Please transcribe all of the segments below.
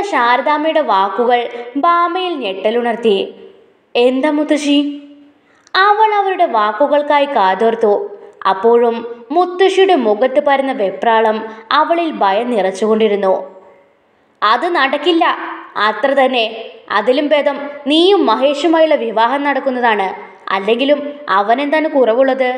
ശാരദാമ്മയുടെ വാക്കുകൾ ബാമയിൽ ഞെട്ടലുണർത്തി എന്താ മുത്തശ്ശി അവൾ അവരുടെ വാക്കുകൾക്കായി കാതോർത്തു അപ്പോഴും മുത്തശ്ശിയുടെ മുഖത്ത് പരന്ന വെപ്രാളം അവളിൽ ഭയം നിറച്ചുകൊണ്ടിരുന്നു അത് നടക്കില്ല അത്ര തന്നെ അതിലും ഭേദം നീയും മഹേഷുമായുള്ള വിവാഹം നടക്കുന്നതാണ് അല്ലെങ്കിലും അവനെന്താണ് കുറവുള്ളത്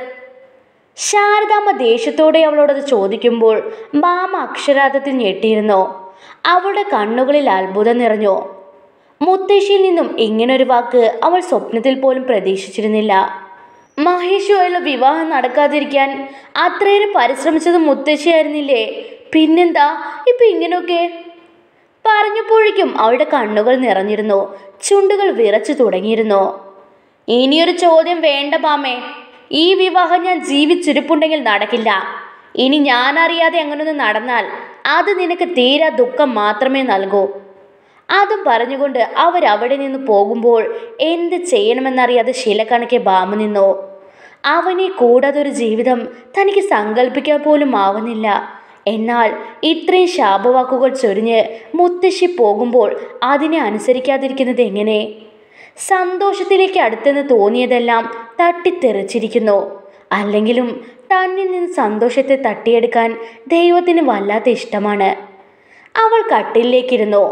ശാരദാമ്മ ദേഷ്യത്തോടെ അവളോടത് ചോദിക്കുമ്പോൾ ബാമ അക്ഷരാർത്ഥത്തിൽ ഞെട്ടിയിരുന്നു അവളുടെ കണ്ണുകളിൽ അത്ഭുതം നിറഞ്ഞു മുത്തശ്ശിയിൽ നിന്നും ഇങ്ങനൊരു വാക്ക് അവൾ സ്വപ്നത്തിൽ പോലും പ്രതീക്ഷിച്ചിരുന്നില്ല മഹേഷുമായുള്ള വിവാഹം നടക്കാതിരിക്കാൻ അത്രയേറെ പരിശ്രമിച്ചത് മുത്തശ്ശിയായിരുന്നില്ലേ പിന്നെന്താ ഇപ്പൊ ഇങ്ങനെയൊക്കെ പറഞ്ഞപ്പോഴേക്കും അവളുടെ കണ്ണുകൾ നിറഞ്ഞിരുന്നു ചുണ്ടുകൾ വിറച്ചു തുടങ്ങിയിരുന്നു ഇനിയൊരു ചോദ്യം വേണ്ട പാമേ ഈ വിവാഹം ഞാൻ ജീവിച്ചിരിപ്പുണ്ടെങ്കിൽ നടക്കില്ല ഇനി ഞാൻ അറിയാതെ അങ്ങനൊന്ന് നടന്നാൽ അത് നിനക്ക് തീരാ ദുഃഖം മാത്രമേ നൽകൂ അതും പറഞ്ഞുകൊണ്ട് അവരവിടെ നിന്ന് പോകുമ്പോൾ എന്ത് ചെയ്യണമെന്നറിയാതെ ശിലക്കണക്കെ ബാമ നിന്നു അവനെ കൂടാതെ ഒരു ജീവിതം തനിക്ക് സങ്കല്പിക്കാൻ പോലും ആവുന്നില്ല എന്നാൽ ഇത്രയും ശാപവാക്കുകൾ ചൊരിഞ്ഞ് മുത്തശ്ശി പോകുമ്പോൾ അതിനെ അനുസരിക്കാതിരിക്കുന്നത് എങ്ങനെ സന്തോഷത്തിലേക്ക് അടുത്തെന്ന് തോന്നിയതെല്ലാം തട്ടിത്തെറിച്ചിരിക്കുന്നു അല്ലെങ്കിലും തന്നിൽ നിന്ന് സന്തോഷത്തെ തട്ടിയെടുക്കാൻ ദൈവത്തിന് വല്ലാത്ത ഇഷ്ടമാണ് അവൾ കട്ടിലേക്കിരുന്നു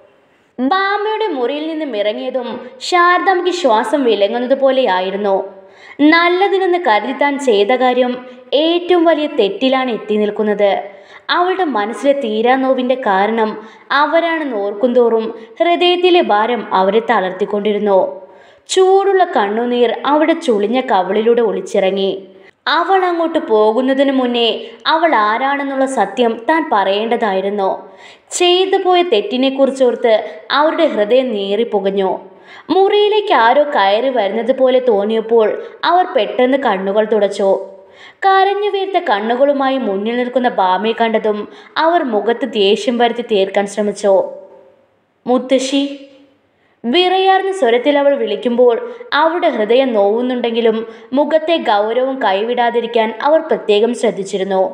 ബാമയുടെ മുറിയിൽ നിന്നും ഇറങ്ങിയതും ശാരദാമ്മയ്ക്ക് ശ്വാസം വിലങ്ങുന്നത് പോലെയായിരുന്നു നല്ലതിനെന്ന് കരുതി താൻ ചെയ്ത കാര്യം ഏറ്റവും വലിയ തെറ്റിലാണ് എത്തി നിൽക്കുന്നത് അവളുടെ മനസ്സിലെ തീരാനോവിൻ്റെ കാരണം അവരാണെന്ന് ഓർക്കുന്തോറും ഹൃദയത്തിലെ ഭാരം അവരെ തളർത്തിക്കൊണ്ടിരുന്നു ചൂടുള്ള കണ്ണുനീർ അവിടെ ചുളിഞ്ഞ കവളിലൂടെ ഒളിച്ചിറങ്ങി അവൾ അങ്ങോട്ട് പോകുന്നതിന് മുന്നേ അവൾ ആരാണെന്നുള്ള സത്യം താൻ പറയേണ്ടതായിരുന്നു ചെയ്തു പോയ തെറ്റിനെക്കുറിച്ചോർത്ത് അവരുടെ ഹൃദയം നീറിപ്പുകഞ്ഞു മുറിയിലേക്ക് ആരോ കയറി വരുന്നത് പോലെ തോന്നിയപ്പോൾ അവർ പെട്ടെന്ന് കണ്ണുകൾ തുടച്ചു കരഞ്ഞു വീർത്ത കണ്ണുകളുമായി മുന്നിൽ നിൽക്കുന്ന ബാമയെ കണ്ടതും അവർ മുഖത്ത് ദേഷ്യം വരുത്തി തീർക്കാൻ ശ്രമിച്ചു മുത്തശ്ശി വിറയാർന്ന സ്വരത്തിൽ അവൾ വിളിക്കുമ്പോൾ അവളുടെ ഹൃദയം നോവുന്നുണ്ടെങ്കിലും മുഖത്തെ ഗൗരവം കൈവിടാതിരിക്കാൻ അവർ പ്രത്യേകം ശ്രദ്ധിച്ചിരുന്നു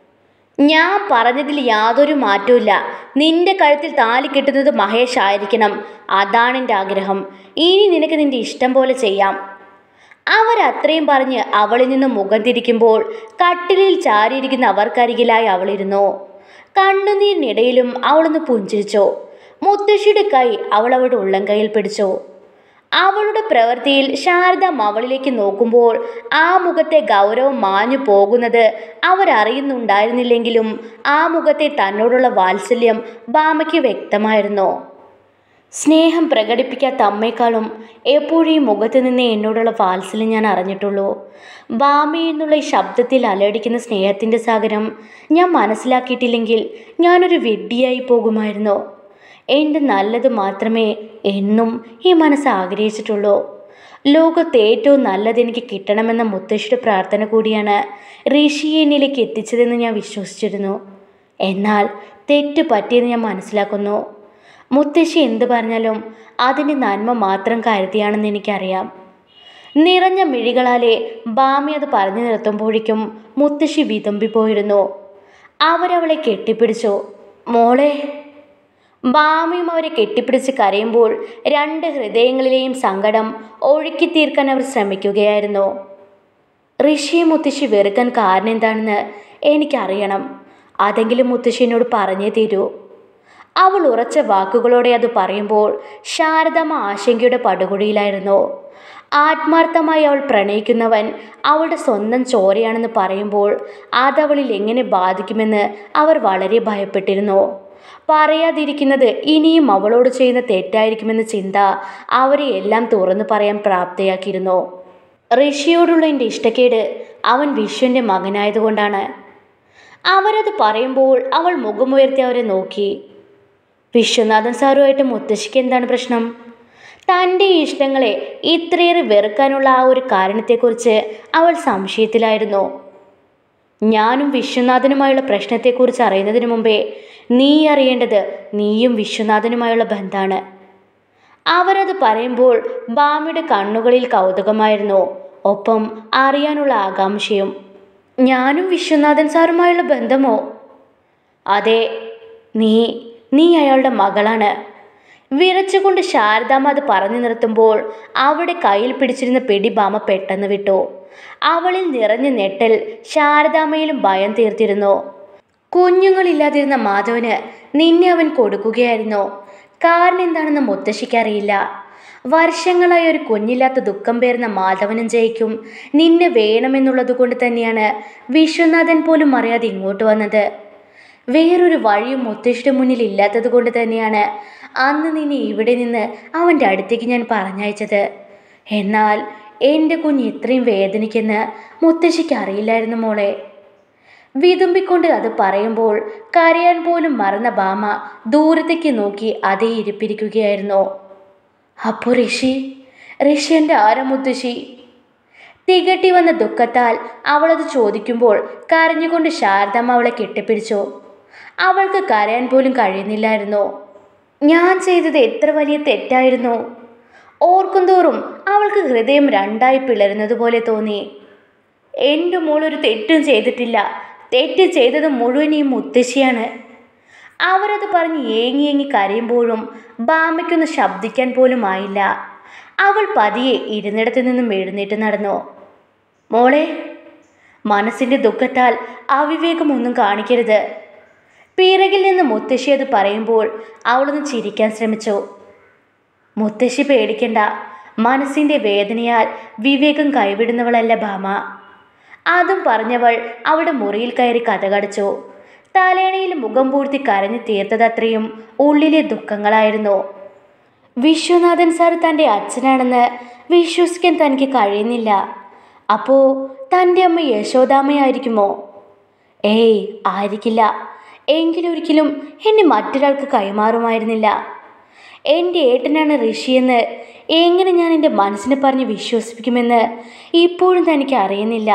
ഞാൻ പറഞ്ഞതിൽ യാതൊരു മാറ്റവും നിന്റെ കഴുത്തിൽ താലി കിട്ടുന്നത് മഹേഷ് ആയിരിക്കണം അതാണ് എൻ്റെ ആഗ്രഹം ഇനി നിനക്ക് നിന്റെ ഇഷ്ടം പോലെ ചെയ്യാം അവരത്രയും പറഞ്ഞ് അവളിൽ നിന്ന് മുഖം തിരിക്കുമ്പോൾ കട്ടിലിൽ ചാരിയിരിക്കുന്ന അവർക്കരികിലായി അവളിരുന്നു കണ്ണുനീരിനിടയിലും അവളൊന്ന് പുഞ്ചിരിച്ചു മുത്തശ്ശിയുടെ കൈ അവൾ അവളുടെ ഉള്ളം കൈയിൽ പിടിച്ചു അവളുടെ പ്രവൃത്തിയിൽ ശാരദ അവളിലേക്ക് നോക്കുമ്പോൾ ആ മുഖത്തെ ഗൗരവം മാഞ്ഞു പോകുന്നത് അവരറിയുന്നുണ്ടായിരുന്നില്ലെങ്കിലും ആ മുഖത്തെ തന്നോടുള്ള വാത്സല്യം ബാമയ്ക്ക് വ്യക്തമായിരുന്നു സ്നേഹം പ്രകടിപ്പിക്കാത്ത അമ്മയെക്കാളും എപ്പോഴും ഈ മുഖത്ത് നിന്ന് എന്നോടുള്ള വാത്സല്യം ഞാൻ അറിഞ്ഞിട്ടുള്ളൂ ബാമി എന്നുള്ള ഈ ശബ്ദത്തിൽ അലയടിക്കുന്ന സ്നേഹത്തിൻ്റെ സാഗരം ഞാൻ മനസ്സിലാക്കിയിട്ടില്ലെങ്കിൽ ഞാനൊരു വിഡ്ഢിയായി പോകുമായിരുന്നു എൻ്റെ നല്ലത് മാത്രമേ എന്നും ഈ മനസ്സ് ആഗ്രഹിച്ചിട്ടുള്ളൂ ലോകത്ത് ഏറ്റവും നല്ലത് എനിക്ക് കിട്ടണമെന്ന മുത്തശ്ശിയുടെ പ്രാർത്ഥന കൂടിയാണ് ഋഷിയെ എന്നിലേക്ക് എത്തിച്ചതെന്ന് ഞാൻ വിശ്വസിച്ചിരുന്നു എന്നാൽ തെറ്റ് പറ്റിയെന്ന് ഞാൻ മനസ്സിലാക്കുന്നു മുത്തശ്ശി എന്ത് പറഞ്ഞാലും അതിൻ്റെ നന്മ മാത്രം കരുതിയാണെന്ന് എനിക്കറിയാം നിറഞ്ഞ മിഴികളാലെ ബാമി അത് പറഞ്ഞു നിർത്തുമ്പോഴേക്കും മുത്തശ്ശി വിതുമ്പിപ്പോയിരുന്നു അവരവളെ കെട്ടിപ്പിടിച്ചു മോളെ ബാമിയും അവരെ കെട്ടിപ്പിടിച്ച് കരയുമ്പോൾ രണ്ട് ഹൃദയങ്ങളിലെയും സങ്കടം ഒഴുക്കി തീർക്കാൻ അവർ ശ്രമിക്കുകയായിരുന്നു ഋഷിയെ മുത്തശ്ശി വെറുക്കാൻ കാരണം എന്താണെന്ന് എനിക്കറിയണം അതെങ്കിലും മുത്തശ്ശി എന്നോട് പറഞ്ഞേ തീരൂ അവൾ ഉറച്ച വാക്കുകളോടെ അത് പറയുമ്പോൾ ശാരദമ്മ ആശങ്കയുടെ പടുകുഴിയിലായിരുന്നു ആത്മാർത്ഥമായി അവൾ പ്രണയിക്കുന്നവൻ അവളുടെ സ്വന്തം ചോരയാണെന്ന് പറയുമ്പോൾ അതവളിൽ എങ്ങനെ ബാധിക്കുമെന്ന് അവർ വളരെ ഭയപ്പെട്ടിരുന്നു പറയാതിരിക്കുന്നത് ഇനിയും അവളോട് ചെയ്യുന്ന തെറ്റായിരിക്കുമെന്ന ചിന്ത അവരെ എല്ലാം തുറന്നു പറയാൻ പ്രാപ്തയാക്കിയിരുന്നു ഋഷിയോടുള്ള എൻ്റെ ഇഷ്ടക്കേട് അവൻ വിശ്വൻ്റെ മകനായതുകൊണ്ടാണ് അവരത് പറയുമ്പോൾ അവൾ മുഖമുയർത്തി അവരെ നോക്കി വിശ്വനാഥൻ സാറുമായിട്ട് മുത്തശ്ശിക്ക് എന്താണ് പ്രശ്നം തൻ്റെ ഇഷ്ടങ്ങളെ ഇത്രയേറെ വെറുക്കാനുള്ള ആ ഒരു കാരണത്തെക്കുറിച്ച് അവൾ സംശയത്തിലായിരുന്നു ഞാനും വിശ്വനാഥനുമായുള്ള പ്രശ്നത്തെക്കുറിച്ച് അറിയുന്നതിന് മുമ്പേ നീ അറിയേണ്ടത് നീയും വിശ്വനാഥനുമായുള്ള ബന്ധമാണ് അവരത് പറയുമ്പോൾ ബാമിയുടെ കണ്ണുകളിൽ കൗതുകമായിരുന്നു ഒപ്പം അറിയാനുള്ള ആകാംക്ഷയും ഞാനും വിശ്വനാഥൻ സാറുമായുള്ള ബന്ധമോ അതെ നീ നീ അയാളുടെ മകളാണ് വിറച്ചുകൊണ്ട് ശാരദാമ്മ അത് പറഞ്ഞു നിർത്തുമ്പോൾ അവിടെ കയ്യിൽ പിടിച്ചിരുന്ന പിടി ബാമ പെട്ടെന്ന് വിട്ടു അവളിൽ നിറഞ്ഞ ഞെട്ടൽ ശാരദാമ്മയിലും ഭയം തീർത്തിരുന്നു കുഞ്ഞുങ്ങളില്ലാതിരുന്ന മാധവന് നിന്നെ അവൻ കൊടുക്കുകയായിരുന്നു കാരണം എന്താണെന്ന് മുത്തശ്ശിക്കറിയില്ല വർഷങ്ങളായി ഒരു കുഞ്ഞില്ലാത്ത ദുഃഖം പേർന്ന മാധവനും ജയിക്കും നിന്നെ വേണമെന്നുള്ളത് കൊണ്ട് തന്നെയാണ് വിശ്വനാഥൻ പോലും അറിയാതെ ഇങ്ങോട്ട് വന്നത് വേറൊരു വഴിയും മുത്തശ്ശിയുടെ മുന്നിൽ ഇല്ലാത്തത് കൊണ്ട് തന്നെയാണ് അന്ന് നിന്നെ ഇവിടെ നിന്ന് അവൻ്റെ അടുത്തേക്ക് ഞാൻ പറഞ്ഞയച്ചത് എന്നാൽ എൻ്റെ കുഞ്ഞ് ഇത്രയും വേദനിക്കെന്ന് മുത്തശ്ശിക്ക് അറിയില്ലായിരുന്നു മോളെ വിതുമ്പിക്കൊണ്ട് അത് പറയുമ്പോൾ കരയാൻ പോലും മറന്ന ബാമ ദൂരത്തേക്ക് നോക്കി അതേ ഇരിപ്പിരിക്കുകയായിരുന്നു അപ്പോൾ ഋഷി ഋഷി എൻ്റെ ആരമുത്തശ്ശി തികട്ടി വന്ന ദുഃഖത്താൽ അവളത് ചോദിക്കുമ്പോൾ കരഞ്ഞുകൊണ്ട് ശാരദമ്മ അവളെ കെട്ടിപ്പിടിച്ചു അവൾക്ക് കരയാൻ പോലും കഴിയുന്നില്ലായിരുന്നു ഞാൻ ചെയ്തത് എത്ര വലിയ തെറ്റായിരുന്നു ഓർക്കുന്തോറും അവൾക്ക് ഹൃദയം രണ്ടായി പിളരുന്നത് പോലെ തോന്നി എൻ്റെ മോൾ ഒരു തെറ്റും ചെയ്തിട്ടില്ല തെറ്റ് ചെയ്തത് മുഴുവൻ ഈ മുത്തശ്ശിയാണ് അവരത് പറഞ്ഞ് ഏങ്ങി ഏങ്ങി കരയുമ്പോഴും ബാമയ്ക്കൊന്ന് ശബ്ദിക്കാൻ പോലും ആയില്ല അവൾ പതിയെ ഇരുന്നിടത്തു നിന്നും എഴുന്നേറ്റ് നടന്നു മോളെ മനസ്സിൻ്റെ ദുഃഖത്താൽ അവിവേകമൊന്നും കാണിക്കരുത് പിറകിൽ നിന്ന് മുത്തശ്ശി അത് പറയുമ്പോൾ അവളൊന്ന് ചിരിക്കാൻ ശ്രമിച്ചു മുത്തശ്ശി പേടിക്കണ്ട മനസ്സിൻ്റെ വേദനയാൽ വിവേകം കൈവിടുന്നവളല്ല ഭാമ അതും പറഞ്ഞവൾ അവളുടെ മുറിയിൽ കയറി കഥകടച്ചു തലേണയിൽ മുഖം പൂഴ്ത്തി കരഞ്ഞു തീർത്തതത്രയും ഉള്ളിലെ ദുഃഖങ്ങളായിരുന്നു വിശ്വനാഥൻ സാർ തൻ്റെ അച്ഛനാണെന്ന് വിശ്വസിക്കാൻ തനിക്ക് കഴിയുന്നില്ല അപ്പോൾ തൻ്റെ അമ്മ യശോദാമ്മയായിരിക്കുമോ ഏയ് ആയിരിക്കില്ല എങ്കിലൊരിക്കലും എന്നെ മറ്റൊരാൾക്ക് കൈമാറുമായിരുന്നില്ല എൻ്റെ ഏട്ടനാണ് ഋഷിയെന്ന് എങ്ങനെ ഞാൻ എൻ്റെ മനസ്സിനെ പറഞ്ഞ് വിശ്വസിപ്പിക്കുമെന്ന് ഇപ്പോഴും തനിക്ക് അറിയുന്നില്ല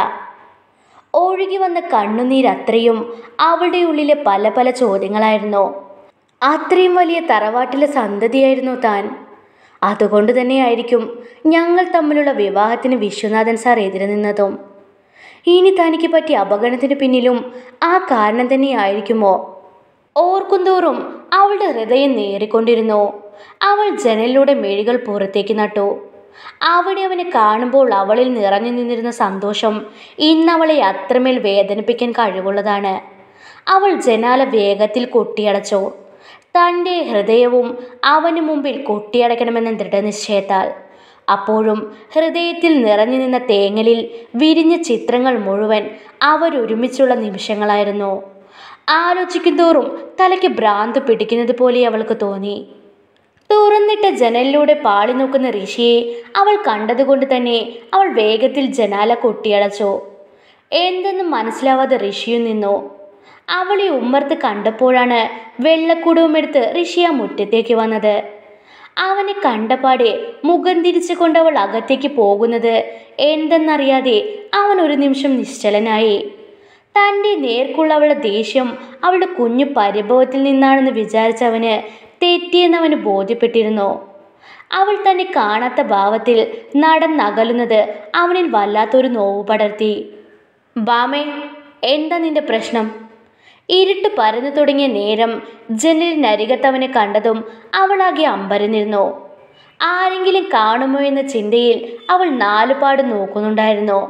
ഒഴുകി വന്ന കണ്ണുനീരത്രയും അവളുടെ ഉള്ളിലെ പല പല ചോദ്യങ്ങളായിരുന്നു അത്രയും വലിയ തറവാട്ടിലെ സന്തതിയായിരുന്നു താൻ അതുകൊണ്ട് തന്നെയായിരിക്കും ഞങ്ങൾ തമ്മിലുള്ള വിവാഹത്തിന് വിശ്വനാഥൻ സാർ എതിരെ നിന്നതും ഇനി തനിക്ക് പറ്റിയ അപകടത്തിന് പിന്നിലും ആ കാരണം തന്നെയായിരിക്കുമോ ഓർക്കുന്തോറും അവളുടെ ഹൃദയം നേറിക്കൊണ്ടിരുന്നു അവൾ ജനലിലൂടെ മെഴികൾ പുറത്തേക്ക് നട്ടു അവിടെ അവനെ കാണുമ്പോൾ അവളിൽ നിറഞ്ഞു നിന്നിരുന്ന സന്തോഷം ഇന്നവളെ അത്രമേൽ വേദനിപ്പിക്കാൻ കഴിവുള്ളതാണ് അവൾ ജനാല വേഗത്തിൽ കൊട്ടിയടച്ചു തൻ്റെ ഹൃദയവും അവനു മുമ്പിൽ കൊട്ടിയടയ്ക്കണമെന്ന ദൃഢനിശ്ചയത്താൽ അപ്പോഴും ഹൃദയത്തിൽ നിറഞ്ഞു നിന്ന തേങ്ങലിൽ വിരിഞ്ഞ ചിത്രങ്ങൾ മുഴുവൻ അവരൊരുമിച്ചുള്ള നിമിഷങ്ങളായിരുന്നു ആലോചിക്കുന്തോറും തലയ്ക്ക് ഭ്രാന്ത് പിടിക്കുന്നത് പോലെ അവൾക്ക് തോന്നി തുറന്നിട്ട ജനലിലൂടെ പാളി നോക്കുന്ന ഋഷിയെ അവൾ കണ്ടതുകൊണ്ട് തന്നെ അവൾ വേഗത്തിൽ ജനാല കൊട്ടിയടച്ചു എന്തെന്നും മനസ്സിലാവാതെ ഋഷിയും നിന്നു അവളെ ഉമ്മർത്ത് കണ്ടപ്പോഴാണ് വെള്ളക്കുടവുമെടുത്ത് ഋഷി ആ മുറ്റത്തേക്ക് വന്നത് അവനെ കണ്ടപാടെ മുഖം തിരിച്ചുകൊണ്ട് അവൾ അകത്തേക്ക് പോകുന്നത് എന്തെന്നറിയാതെ അവൻ ഒരു നിമിഷം നിശ്ചലനായി തൻ്റെ നേർക്കുള്ള അവളുടെ ദേഷ്യം അവളുടെ കുഞ്ഞു പരിഭവത്തിൽ നിന്നാണെന്ന് വിചാരിച്ചവന് തെറ്റിയെന്നവന് ബോധ്യപ്പെട്ടിരുന്നു അവൾ തന്നെ കാണാത്ത ഭാവത്തിൽ നടന്നകലുന്നത് അവനിൽ വല്ലാത്തൊരു നോവ് പടർത്തി ബാമേ എന്താ നിന്റെ പ്രശ്നം ഇരുട്ട് പരന്നു തുടങ്ങിയ നേരം ജനലിനരികത്തവനെ കണ്ടതും അവളാകെ അമ്പരന്നിരുന്നു ആരെങ്കിലും കാണുമോ എന്ന ചിന്തയിൽ അവൾ നാലുപാട് നോക്കുന്നുണ്ടായിരുന്നു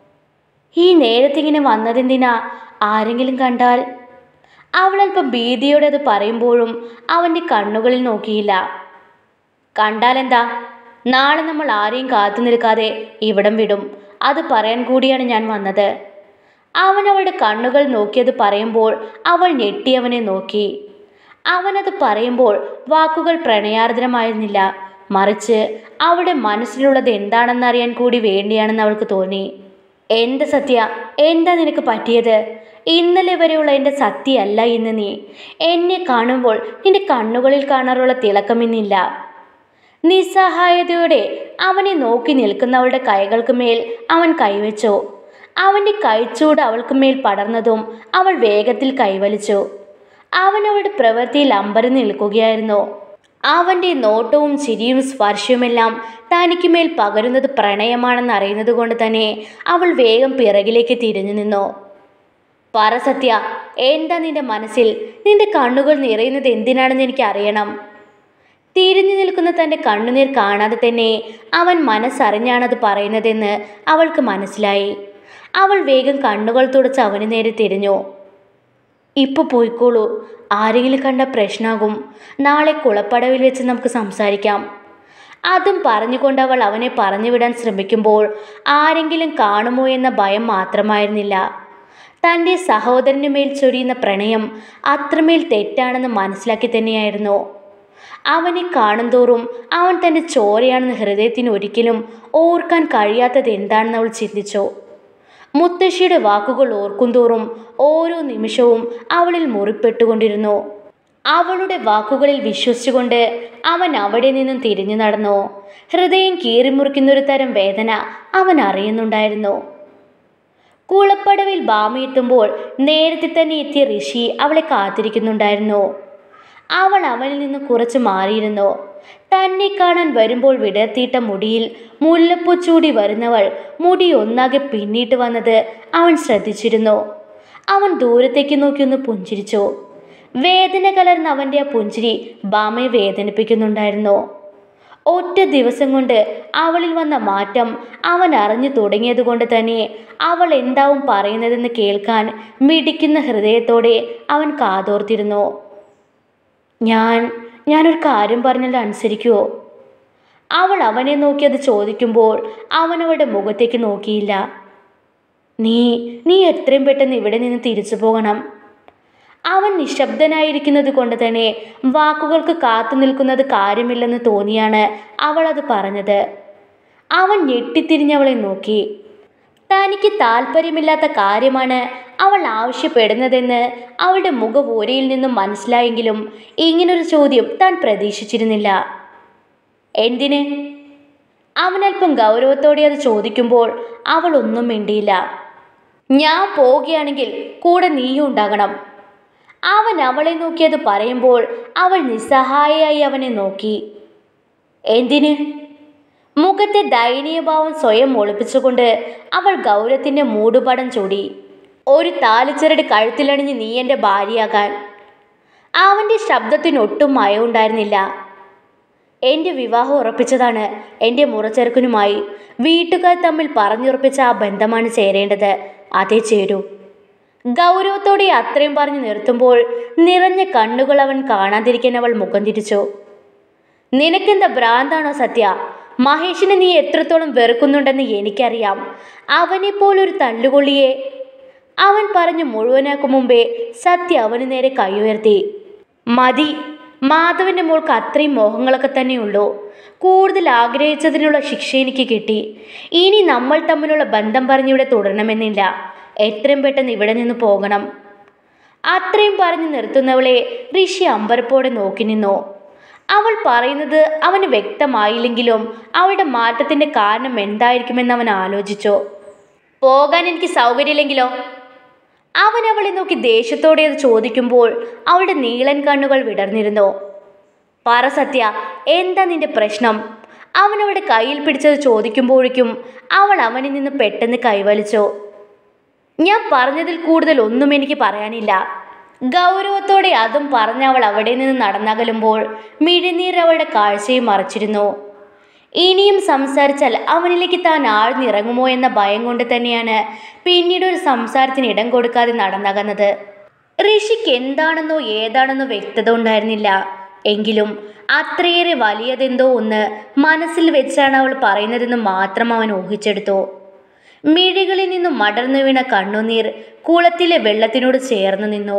ഈ നേരത്തിങ്ങനെ വന്നതെന്തിനാ ആരെങ്കിലും കണ്ടാൽ അവൾ അല്പം ഭീതിയോടെ അത് പറയുമ്പോഴും അവൻ്റെ കണ്ണുകളിൽ നോക്കിയില്ല കണ്ടാലെന്താ നാളെ നമ്മൾ ആരെയും കാത്തു നിൽക്കാതെ ഇവിടം വിടും അത് പറയാൻ കൂടിയാണ് ഞാൻ വന്നത് അവൻ അവളുടെ കണ്ണുകൾ നോക്കിയത് പറയുമ്പോൾ അവൾ ഞെട്ടി അവനെ നോക്കി അവനത് പറയുമ്പോൾ വാക്കുകൾ പ്രണയാർദ്രമായിരുന്നില്ല മറിച്ച് അവളുടെ മനസ്സിലുള്ളത് എന്താണെന്നറിയാൻ കൂടി വേണ്ടിയാണെന്ന് അവൾക്ക് തോന്നി എന്ത് സത്യ എന്താ നിനക്ക് പറ്റിയത് ഇന്നലെ വരെയുള്ള എൻ്റെ സത്യമല്ല ഇന്ന് നീ എന്നെ കാണുമ്പോൾ നിന്റെ കണ്ണുകളിൽ കാണാറുള്ള തിളക്കമിന്നില്ല നിസ്സഹായതയോടെ അവനെ നോക്കി നിൽക്കുന്നവളുടെ കൈകൾക്ക് മേൽ അവൻ കൈവച്ചു അവൻ്റെ കൈച്ചൂട് അവൾക്ക് മേൽ പടർന്നതും അവൾ വേഗത്തിൽ കൈവലിച്ചു അവൻ അവളുടെ പ്രവൃത്തിയിൽ അമ്പരന്ന് നിൽക്കുകയായിരുന്നു അവൻ്റെ നോട്ടവും ചിരിയും സ്പർശവുമെല്ലാം തനിക്ക് മേൽ പകരുന്നത് പ്രണയമാണെന്ന് അറിയുന്നത് കൊണ്ട് തന്നെ അവൾ വേഗം പിറകിലേക്ക് തിരിഞ്ഞു നിന്നു പറ സത്യ എന്താ നിന്റെ മനസ്സിൽ നിന്റെ കണ്ണുകൾ നിറയുന്നത് എന്തിനാണെന്ന് എനിക്ക് അറിയണം തിരിഞ്ഞു നിൽക്കുന്ന തൻ്റെ കണ്ണുനീർ കാണാതെ തന്നെ അവൻ മനസ്സറിഞ്ഞാണത് പറയുന്നതെന്ന് അവൾക്ക് മനസ്സിലായി അവൾ വേഗം കണ്ണുകൾ തുടച്ച് അവന് നേരെ തിരിഞ്ഞു ഇപ്പൊ പോയിക്കോളൂ ആരെങ്കിലും കണ്ട പ്രശ്നമാകും നാളെ കുളപ്പടവിൽ വെച്ച് നമുക്ക് സംസാരിക്കാം അതും പറഞ്ഞുകൊണ്ട് അവൾ അവനെ പറഞ്ഞു വിടാൻ ശ്രമിക്കുമ്പോൾ ആരെങ്കിലും കാണുമോ എന്ന ഭയം മാത്രമായിരുന്നില്ല തൻ്റെ സഹോദരന് മേൽ ചൊരിയുന്ന പ്രണയം അത്രമേൽ തെറ്റാണെന്ന് മനസ്സിലാക്കി തന്നെയായിരുന്നു അവനെ കാണുന്തോറും അവൻ തൻ്റെ ചോരയാണെന്ന് ഹൃദയത്തിന് ഒരിക്കലും ഓർക്കാൻ കഴിയാത്തത് എന്താണെന്ന് അവൾ ചിന്തിച്ചു മുത്തശ്ശിയുടെ വാക്കുകൾ ഓർക്കുന്തോറും ഓരോ നിമിഷവും അവളിൽ മുറിപ്പെട്ടുകൊണ്ടിരുന്നു അവളുടെ വാക്കുകളിൽ വിശ്വസിച്ചുകൊണ്ട് അവൻ അവിടെ നിന്നും തിരിഞ്ഞു നടന്നു ഹൃദയം കീറിമുറിക്കുന്നൊരു തരം വേദന അവൻ അറിയുന്നുണ്ടായിരുന്നു കുളപ്പടവിൽ ബാമയെത്തുമ്പോൾ നേരത്തെ തന്നെ എത്തിയ ഋഷി അവളെ കാത്തിരിക്കുന്നുണ്ടായിരുന്നു അവൾ അവനിൽ നിന്ന് കുറച്ച് മാറിയിരുന്നു തന്നെ കാണാൻ വരുമ്പോൾ വിടർത്തിയിട്ട മുടിയിൽ മുല്ലപ്പൂ ചൂടി വരുന്നവൾ മുടി ഒന്നാകെ പിന്നിട്ട് വന്നത് അവൻ ശ്രദ്ധിച്ചിരുന്നു അവൻ ദൂരത്തേക്ക് നോക്കി ഒന്ന് പുഞ്ചിരിച്ചു വേദന കലർന്ന അവൻ്റെ ആ പുഞ്ചിരി ബാമയെ വേദനിപ്പിക്കുന്നുണ്ടായിരുന്നു ഒറ്റ ദിവസം കൊണ്ട് അവളിൽ വന്ന മാറ്റം അവൻ അറിഞ്ഞു തുടങ്ങിയതുകൊണ്ട് തന്നെ അവൾ എന്താവും പറയുന്നതെന്ന് കേൾക്കാൻ മിടിക്കുന്ന ഹൃദയത്തോടെ അവൻ കാതോർത്തിരുന്നു ഞാൻ ഞാനൊരു കാര്യം പറഞ്ഞാൽ അനുസരിക്കുമോ അവൾ അവനെ നോക്കി അത് ചോദിക്കുമ്പോൾ അവൻ അവളുടെ മുഖത്തേക്ക് നോക്കിയില്ല നീ നീ എത്രയും പെട്ടെന്ന് ഇവിടെ നിന്ന് തിരിച്ചു പോകണം അവൻ നിശബ്ദനായിരിക്കുന്നത് കൊണ്ട് തന്നെ വാക്കുകൾക്ക് കാത്തു നിൽക്കുന്നത് കാര്യമില്ലെന്ന് തോന്നിയാണ് അവൾ അത് പറഞ്ഞത് അവൻ ഞെട്ടിത്തിരിഞ്ഞവളെ നോക്കി തനിക്ക് താല്പര്യമില്ലാത്ത കാര്യമാണ് അവൾ ആവശ്യപ്പെടുന്നതെന്ന് അവളുടെ മുഖവോരയിൽ നിന്നും മനസ്സിലായെങ്കിലും ഇങ്ങനൊരു ചോദ്യം താൻ പ്രതീക്ഷിച്ചിരുന്നില്ല എന്തിന് അവനല്പം ഗൗരവത്തോടെ അത് ചോദിക്കുമ്പോൾ അവൾ ഒന്നും മിണ്ടിയില്ല ഞാൻ പോവുകയാണെങ്കിൽ കൂടെ നീയും ഉണ്ടാകണം അവൻ അവളെ നോക്കിയത് പറയുമ്പോൾ അവൾ നിസ്സഹായയായി അവനെ നോക്കി എന്തിന് മുഖത്തെ ദയനീയഭാവം സ്വയം ഒളിപ്പിച്ചുകൊണ്ട് അവൾ ഗൗരവത്തിൻ്റെ മൂടുപടം ചൂടി ഒരു താലിച്ചരട് കഴുത്തിലണിഞ്ഞ് നീ എൻ്റെ ഭാര്യയാകാൻ അവൻ്റെ ശബ്ദത്തിന് ഒട്ടും മയമുണ്ടായിരുന്നില്ല എൻ്റെ വിവാഹം ഉറപ്പിച്ചതാണ് എൻ്റെ മുറച്ചെറുക്കനുമായി വീട്ടുകാർ തമ്മിൽ പറഞ്ഞുറപ്പിച്ച ആ ബന്ധമാണ് ചേരേണ്ടത് അതേ ചേരൂ ഗൗരവത്തോടെ അത്രയും പറഞ്ഞു നിർത്തുമ്പോൾ നിറഞ്ഞ കണ്ണുകൾ അവൻ കാണാതിരിക്കാൻ അവൾ മുഖം തിരിച്ചു നിനക്കെന്താ ഭ്രാന്താണോ സത്യ മഹേഷിനെ നീ എത്രത്തോളം വെറുക്കുന്നുണ്ടെന്ന് എനിക്കറിയാം അവനെപ്പോലൊരു തല്ലുകൊള്ളിയെ അവൻ പറഞ്ഞു മുഴുവനാക്കും മുമ്പേ സത്യ അവന് നേരെ കൈയുയർത്തി മതി മാധവന്റെ മോൾക്ക് അത്രയും മോഹങ്ങളൊക്കെ തന്നെയുള്ളൂ കൂടുതൽ ആഗ്രഹിച്ചതിനുള്ള ശിക്ഷ എനിക്ക് കിട്ടി ഇനി നമ്മൾ തമ്മിലുള്ള ബന്ധം പറഞ്ഞിവിടെ തുടരണമെന്നില്ല എത്രയും പെട്ടെന്ന് ഇവിടെ നിന്ന് പോകണം അത്രയും പറഞ്ഞു നിർത്തുന്നവളെ ഋഷി അമ്പരപ്പോടെ നോക്കി നിന്നു അവൾ പറയുന്നത് അവന് വ്യക്തമായില്ലെങ്കിലും അവളുടെ മാറ്റത്തിന്റെ കാരണം എന്തായിരിക്കുമെന്ന് അവൻ ആലോചിച്ചു പോകാൻ എനിക്ക് സൗകര്യമില്ലെങ്കിലോ അവൻ അവളെ നോക്കി ദേഷ്യത്തോടെ അത് ചോദിക്കുമ്പോൾ അവളുടെ നീളൻ കണ്ണുകൾ വിടർന്നിരുന്നു പറ സത്യ എന്താ നിന്റെ പ്രശ്നം അവൻ അവളുടെ കയ്യിൽ പിടിച്ചത് ചോദിക്കുമ്പോഴേക്കും അവൾ അവനിൽ നിന്ന് പെട്ടെന്ന് കൈവലിച്ചു ഞാൻ പറഞ്ഞതിൽ കൂടുതൽ ഒന്നും എനിക്ക് പറയാനില്ല ഗൗരവത്തോടെ അതും പറഞ്ഞ് അവൾ അവിടെ നിന്ന് നടന്നകലുമ്പോൾ മിഴിനീർ അവളുടെ കാഴ്ചയെ മറച്ചിരുന്നു ഇനിയും സംസാരിച്ചാൽ അവനിലേക്ക് താൻ ആഴ്ന്നിറങ്ങുമോ എന്ന ഭയം കൊണ്ട് തന്നെയാണ് പിന്നീട് ഒരു സംസാരത്തിന് ഇടം കൊടുക്കാതെ നടന്നകന്നത് ഋഷിക്ക് എന്താണെന്നോ ഏതാണെന്നോ വ്യക്തത ഉണ്ടായിരുന്നില്ല എങ്കിലും അത്രയേറെ വലിയതെന്തോ ഒന്ന് മനസ്സിൽ വെച്ചാണ് അവൾ പറയുന്നതെന്ന് മാത്രം അവൻ ഊഹിച്ചെടുത്തു മിഴികളിൽ നിന്നും മടർന്നു വീണ കണ്ണുനീർ കുളത്തിലെ വെള്ളത്തിനോട് ചേർന്ന് നിന്നു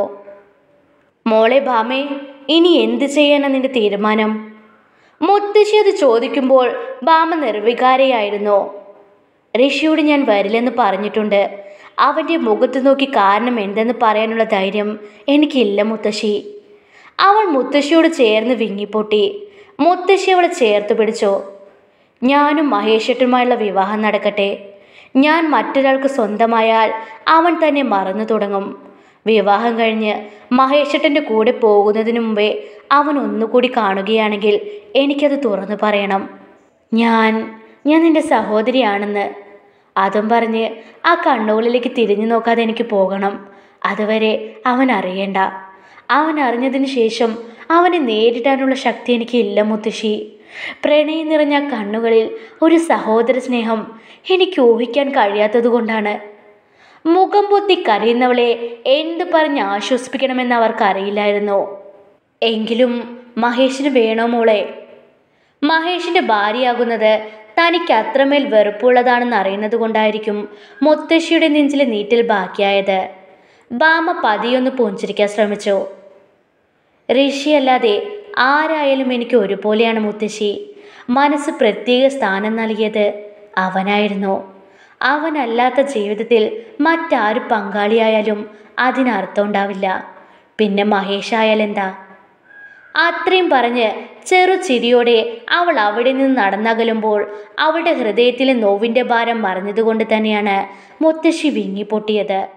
മോളെ ഭാമേ ഇനി എന്ത് ചെയ്യാനാ നിന്റെ തീരുമാനം മുത്തശ്ശി അത് ചോദിക്കുമ്പോൾ ഭാമ നിർവികാരയായിരുന്നു ഋഷിയോട് ഞാൻ വരില്ലെന്ന് പറഞ്ഞിട്ടുണ്ട് അവൻ്റെ മുഖത്ത് നോക്കി കാരണം എന്തെന്ന് പറയാനുള്ള ധൈര്യം എനിക്കില്ല മുത്തശ്ശി അവൾ മുത്തശ്ശിയോട് ചേർന്ന് വിങ്ങിപ്പൊട്ടി മുത്തശ്ശി അവളെ ചേർത്ത് പിടിച്ചു ഞാനും മഹേഷേട്ടുമായുള്ള വിവാഹം നടക്കട്ടെ ഞാൻ മറ്റൊരാൾക്ക് സ്വന്തമായാൽ അവൻ തന്നെ മറന്നു തുടങ്ങും വിവാഹം കഴിഞ്ഞ് മഹേഷേട്ടൻ്റെ കൂടെ പോകുന്നതിന് മുമ്പേ അവൻ ഒന്നുകൂടി കാണുകയാണെങ്കിൽ എനിക്കത് തുറന്നു പറയണം ഞാൻ ഞാൻ നിന്റെ സഹോദരിയാണെന്ന് അതും പറഞ്ഞ് ആ കണ്ണുകളിലേക്ക് തിരിഞ്ഞു നോക്കാതെ എനിക്ക് പോകണം അതുവരെ അവൻ അറിയണ്ട അവൻ അറിഞ്ഞതിന് ശേഷം അവനെ നേരിടാനുള്ള ശക്തി എനിക്ക് ഇല്ല മുത്തശ്ശി പ്രണയം നിറഞ്ഞ കണ്ണുകളിൽ ഒരു സഹോദര സ്നേഹം എനിക്ക് ഊഹിക്കാൻ കഴിയാത്തതുകൊണ്ടാണ് മുഖം പൊത്തി കരയുന്നവളെ എന്ത് പറഞ്ഞ് ആശ്വസിപ്പിക്കണമെന്ന് അവർക്കറിയില്ലായിരുന്നു എങ്കിലും മഹേഷിന് വേണോ മോളെ മഹേഷിന്റെ ഭാര്യയാകുന്നത് തനിക്ക് അത്രമേൽ വെറുപ്പുള്ളതാണെന്ന് അറിയുന്നത് കൊണ്ടായിരിക്കും മുത്തശ്ശിയുടെ നെഞ്ചിലെ നീറ്റിൽ ബാക്കിയായത് ബാമ പതിയൊന്ന് പുഞ്ചിരിക്കാൻ ശ്രമിച്ചു ഋഷിയല്ലാതെ ആരായാലും എനിക്ക് ഒരുപോലെയാണ് മുത്തശ്ശി മനസ്സ് പ്രത്യേക സ്ഥാനം നൽകിയത് അവനായിരുന്നു അവനല്ലാത്ത ജീവിതത്തിൽ മറ്റാര് പങ്കാളിയായാലും അതിനർത്ഥം ഉണ്ടാവില്ല പിന്നെ മഹേഷ് ആയാലെന്താ അത്രയും പറഞ്ഞ് ചെറു ചിരിയോടെ അവൾ അവിടെ നിന്ന് നടന്നകലുമ്പോൾ അവളുടെ ഹൃദയത്തിലെ നോവിൻ്റെ ഭാരം മറഞ്ഞതുകൊണ്ട് തന്നെയാണ് മുത്തശ്ശി വിങ്ങിപ്പൊട്ടിയത്